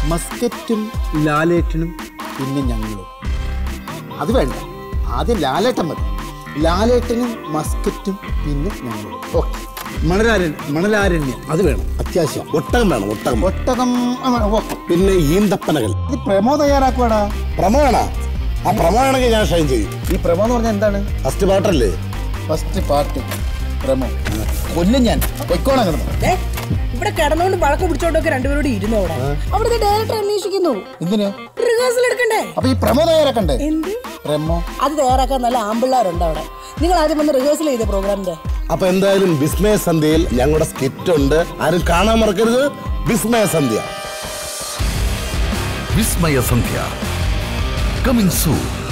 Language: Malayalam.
മസ്കറ്റും ലാലേട്ടനും പിന്നെ ഞങ്ങളും അത് വേണ്ട ആദ്യം ലാലേട്ടൻ മതി ലാലേട്ടനും മസ്കറ്റും പിന്നെ ഞങ്ങളും ഓക്കെ മണലാരണ്യം മണലാരണ്യം അത് വേണം അത്യാവശ്യം ഒട്ടകം വേണം ഒട്ടകം ഒട്ടകം ആ, ഓക്കെ പിന്നെ ഈന്തപ്പനകൾ ഇത് പ്രമോ തയ്യാറാക്കുവാടാ പ്രമോണ ആ പ്രമോണെങ്കിൽ ഞാൻ ഷൈൻ ചെയ്യും ഈ പ്രമോ എന്ന് പറഞ്ഞാൽ എന്താണ് ഫസ്റ്റ് പാട്ടല്ലേ ഫസ്റ്റ് പാർട്ടി പ്രമോ കൊല്ലും ഞാൻ പൊയ്ക്കോണം കിടന്നു ദേ, ഇവിടെ കിടന്നുകൊണ്ട് പഴക്കം പിടിച്ചോണ്ടൊക്കെ രണ്ടുപേരോട് ഇരുന്നു അവിടെ അവിടുത്തെ ഡയറക്ടർ അന്വേഷിക്കുന്നു എന്തിന് റിഹേഴ്സൽ എടുക്കണ്ടേ അപ്പൊ ഈ പ്രമോ തയ്യാറാക്കണ്ടേ എന്ത് പ്രമോ അത് തയ്യാറാക്കാൻ നല്ല ആമ്പിള്ളാരുണ്ട് അവിടെ നിങ്ങൾ ആദ്യം വന്ന് റിഹേഴ്സൽ ചെയ്ത പ്രോഗ്രാമിന്റെ അപ്പൊ എന്തായാലും വിസ്മയ സന്ധ്യയിൽ ഞങ്ങളുടെ സ്കിറ്റ് ഉണ്ട് ആരും കാണാൻ മറക്കരുത് വിസ്മയ സന്ധ്യ വിസ്മയ സന്ധ്യ കമിങ് സൂൺ